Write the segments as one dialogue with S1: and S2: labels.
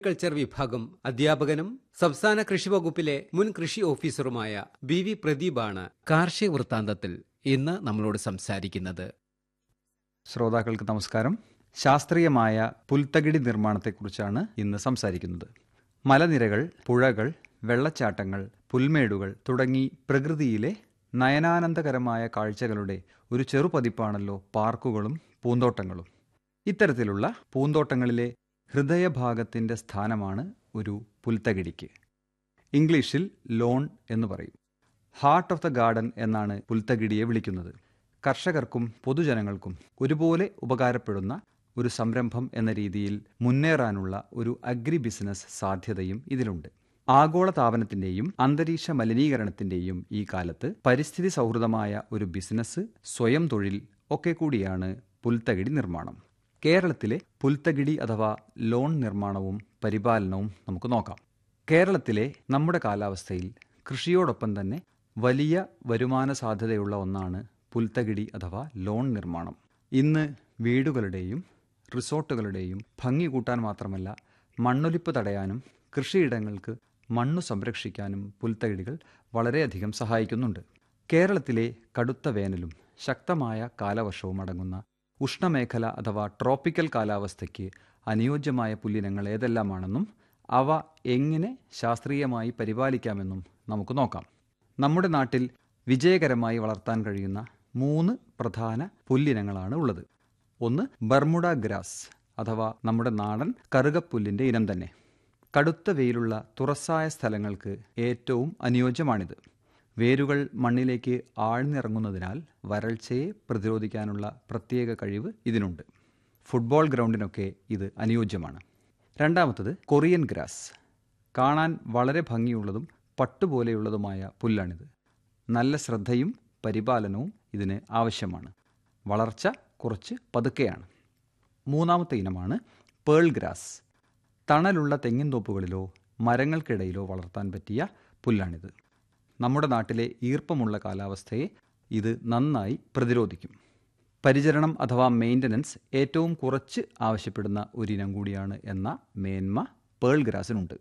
S1: agriculture വിഭാഗം അധ്യാപകനും സംസ്ഥാന കൃഷി വകുപ്പിലെ മുൻ കൃഷി ഓഫീസറുമായ ബി വി പ്രദീപാണ് കാർഷിക വൃത്താന്തത്തിൽ ഇന്ന് നമ്മളോട് സംസാരിക്കുന്നത്
S2: ശ്രോതാക്കൾക്ക് നമസ്കാരം ശാസ്ത്രീയമായ പുൽത്തകിടി നിർമ്മാണത്തെക്കുറിച്ചാണ് ഇന്ന് സംസാരിക്കുന്നത് മലനിരകൾ പുഴകൾ വെള്ളച്ചാട്ടങ്ങൾ പുൽമേടുകൾ തുടങ്ങി പ്രകൃതിയിലെ നയനാനന്ദകരമായ കാഴ്ചകളുടെ ഒരു ചെറുപതിപ്പാണല്ലോ പാർക്കുകളും പൂന്തോട്ടങ്ങളും ഇത്തരത്തിലുള്ള പൂന്തോട്ടങ്ങളിലെ ഹൃദയഭാഗത്തിൻ്റെ സ്ഥാനമാണ് ഒരു പുൽത്തകിടിക്ക് ഇംഗ്ലീഷിൽ ലോൺ എന്ന് പറയും ഹാർട്ട് ഓഫ് ദ ഗാർഡൻ എന്നാണ് പുൽത്തകിടിയെ വിളിക്കുന്നത് കർഷകർക്കും പൊതുജനങ്ങൾക്കും ഒരുപോലെ ഉപകാരപ്പെടുന്ന ഒരു സംരംഭം എന്ന രീതിയിൽ മുന്നേറാനുള്ള ഒരു അഗ്രി ബിസിനസ് സാധ്യതയും ഇതിലുണ്ട് ആഗോള താപനത്തിന്റെയും അന്തരീക്ഷ മലിനീകരണത്തിന്റെയും ഈ കാലത്ത് പരിസ്ഥിതി സൗഹൃദമായ ഒരു ബിസിനസ് സ്വയം തൊഴിൽ ഒക്കെ കൂടിയാണ് പുൽത്തകിടി നിർമ്മാണം കേരളത്തിലെ പുൽത്തകിടി അഥവാ ലോൺ നിർമ്മാണവും പരിപാലനവും നമുക്ക് നോക്കാം കേരളത്തിലെ നമ്മുടെ കാലാവസ്ഥയിൽ കൃഷിയോടൊപ്പം തന്നെ വലിയ വരുമാന സാധ്യതയുള്ള ഒന്നാണ് പുൽത്തകിടി അഥവാ ലോൺ നിർമ്മാണം ഇന്ന് വീടുകളുടെയും റിസോർട്ടുകളുടെയും ഭംഗി കൂട്ടാൻ മാത്രമല്ല മണ്ണൊലിപ്പ് തടയാനും കൃഷിയിടങ്ങൾക്ക് മണ്ണു സംരക്ഷിക്കാനും പുൽത്തകിടികൾ വളരെയധികം സഹായിക്കുന്നുണ്ട് കേരളത്തിലെ കടുത്ത വേനലും ശക്തമായ കാലവർഷവും അടങ്ങുന്ന ഉഷ്ണമേഖല അഥവാ ട്രോപ്പിക്കൽ കാലാവസ്ഥയ്ക്ക് അനുയോജ്യമായ പുല്ലിനങ്ങൾ ഏതെല്ലാമാണെന്നും അവ എങ്ങനെ ശാസ്ത്രീയമായി പരിപാലിക്കാമെന്നും നമുക്ക് നോക്കാം നമ്മുടെ നാട്ടിൽ വിജയകരമായി വളർത്താൻ കഴിയുന്ന മൂന്ന് പ്രധാന പുല്ലിനങ്ങളാണ് ഉള്ളത് ഒന്ന് ബർമുഡ ഗ്രാസ് അഥവാ നമ്മുടെ നാടൻ കറുകപ്പുല്ലിൻ്റെ ഇനം തന്നെ കടുത്ത വെയിലുള്ള തുറസായ സ്ഥലങ്ങൾക്ക് ഏറ്റവും അനുയോജ്യമാണിത് വേരുകൾ മണ്ണിലേക്ക് ആഴ്ന്നിറങ്ങുന്നതിനാൽ വരൾച്ചയെ പ്രതിരോധിക്കാനുള്ള പ്രത്യേക കഴിവ് ഇതിനുണ്ട് ഫുട്ബോൾ ഗ്രൗണ്ടിനൊക്കെ ഇത് അനുയോജ്യമാണ് രണ്ടാമത്തത് കൊറിയൻ ഗ്രാസ് കാണാൻ വളരെ ഭംഗിയുള്ളതും പട്ടുപോലെയുള്ളതുമായ പുല്ലാണിത് നല്ല ശ്രദ്ധയും പരിപാലനവും ഇതിന് ആവശ്യമാണ് വളർച്ച കുറച്ച് പതുക്കെയാണ് മൂന്നാമത്തെ ഇനമാണ് പേൾ ഗ്രാസ് തണലുള്ള തെങ്ങിൻ തോപ്പുകളിലോ മരങ്ങൾക്കിടയിലോ വളർത്താൻ പറ്റിയ പുല്ലാണിത് നമ്മുടെ നാട്ടിലെ ഈർപ്പമുള്ള കാലാവസ്ഥയെ ഇത് നന്നായി പ്രതിരോധിക്കും പരിചരണം അഥവാ മെയിൻ്റനൻസ് ഏറ്റവും കുറച്ച് ആവശ്യപ്പെടുന്ന ഒരിനം കൂടിയാണ് എന്ന മേന്മ പേൾ ഗ്രാസിനുണ്ട്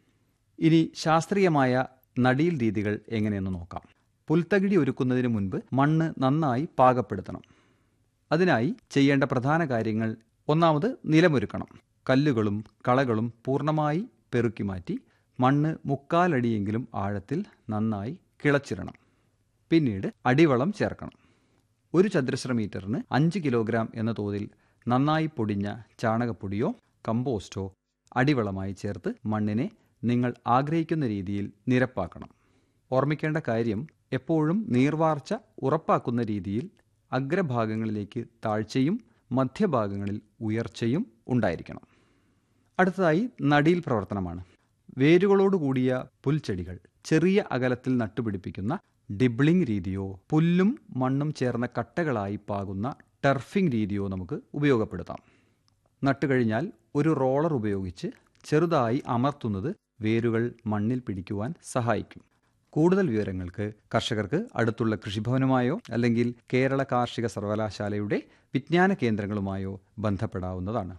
S2: ഇനി ശാസ്ത്രീയമായ നടീൽ രീതികൾ എങ്ങനെയെന്ന് നോക്കാം പുൽത്തകിടി ഒരുക്കുന്നതിന് മുൻപ് മണ്ണ് നന്നായി പാകപ്പെടുത്തണം അതിനായി ചെയ്യേണ്ട പ്രധാന കാര്യങ്ങൾ ഒന്നാമത് നിലമൊരുക്കണം കല്ലുകളും കളകളും പൂർണ്ണമായി പെറുക്കി മാറ്റി മണ്ണ് മുക്കാലടിയെങ്കിലും ആഴത്തിൽ നന്നായി കിളച്ചിടണം പിന്നീട് അടിവളം ചേർക്കണം ഒരു ചതുരശ്ര മീറ്ററിന് അഞ്ച് കിലോഗ്രാം എന്ന തോതിൽ നന്നായി പൊടിഞ്ഞ ചാണകപ്പൊടിയോ കമ്പോസ്റ്റോ അടിവളമായി ചേർത്ത് മണ്ണിനെ നിങ്ങൾ ആഗ്രഹിക്കുന്ന രീതിയിൽ നിരപ്പാക്കണം ഓർമ്മിക്കേണ്ട കാര്യം എപ്പോഴും നീർവാർച്ച ഉറപ്പാക്കുന്ന രീതിയിൽ അഗ്രഭാഗങ്ങളിലേക്ക് താഴ്ചയും മധ്യഭാഗങ്ങളിൽ ഉയർച്ചയും ഉണ്ടായിരിക്കണം അടുത്തതായി നടീൽ പ്രവർത്തനമാണ് വേരുകളോടുകൂടിയ പുൽച്ചെടികൾ ചെറിയ അകലത്തിൽ നട്ടുപിടിപ്പിക്കുന്ന ഡിബ്ലിംഗ് രീതിയോ പുല്ലും മണ്ണും ചേർന്ന കട്ടകളായി പാകുന്ന ടർഫിംഗ് രീതിയോ നമുക്ക് ഉപയോഗപ്പെടുത്താം നട്ടുകഴിഞ്ഞാൽ ഒരു റോളർ ഉപയോഗിച്ച് ചെറുതായി അമർത്തുന്നത് വേരുകൾ മണ്ണിൽ പിടിക്കുവാൻ സഹായിക്കും കൂടുതൽ വിവരങ്ങൾക്ക് കർഷകർക്ക് അടുത്തുള്ള കൃഷിഭവനുമായോ അല്ലെങ്കിൽ കേരള കാർഷിക സർവകലാശാലയുടെ വിജ്ഞാന കേന്ദ്രങ്ങളുമായോ ബന്ധപ്പെടാവുന്നതാണ്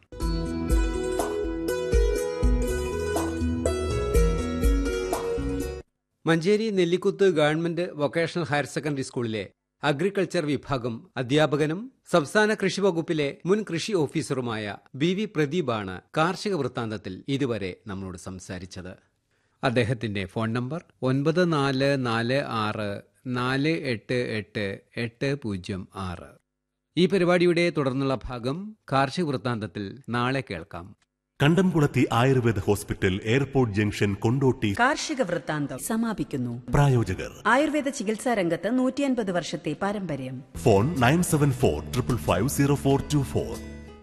S1: Manjeri Nellikuth government vocational higher secondary സ്കൂളിലെ അഗ്രികൾച്ചർ വിഭാഗം അധ്യാപകനും സംസ്ഥാന കൃഷി വകുപ്പിലെ മുൻ കൃഷി ഓഫീസറുമായ ബി വി പ്രദീപാണ് കാർഷിക വൃത്താന്തത്തിൽ ഇതുവരെ നമ്മളോട് സംസാരിച്ചത് അദ്ദേഹത്തിന്റെ ഫോൺ നമ്പർ ഒൻപത് നാല് നാല് ആറ് നാല് എട്ട് എട്ട് എട്ട് പൂജ്യം ആറ് ഈ പരിപാടിയുടെ തുടർന്നുള്ള ഭാഗം കാർഷിക വൃത്താന്തത്തിൽ നാളെ കേൾക്കാം
S3: കണ്ടംകുളത്തി Ayurveda hospital airport junction Kondotty
S4: കാർഷിക വൃത്താന്തം സമാപിക്കുന്നു
S3: പ്രായോജകർ
S4: ആയുർവേദ ചികിത്സാ രംഗത്ത് നൂറ്റിയൻപത് വർഷത്തെ പാരമ്പര്യം
S3: phone nine seven four triple five zero four two four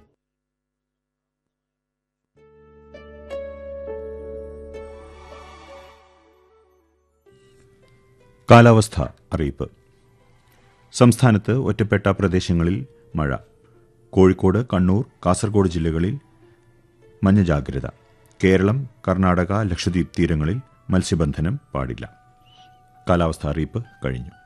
S5: കാലാവസ്ഥ അറിയിപ്പ് സംസ്ഥാനത്ത് ഒറ്റപ്പെട്ട പ്രദേശങ്ങളിൽ മഴ കോഴിക്കോട് കണ്ണൂർ കാസർഗോഡ് ജില്ലകളിൽ മഞ്ഞ ജാഗ്രത കേരളം കർണാടക ലക്ഷദ്വീപ് തീരങ്ങളിൽ മത്സ്യബന്ധനം പാടില്ല കാലാവസ്ഥ അറിയിപ്പ് കഴിഞ്ഞു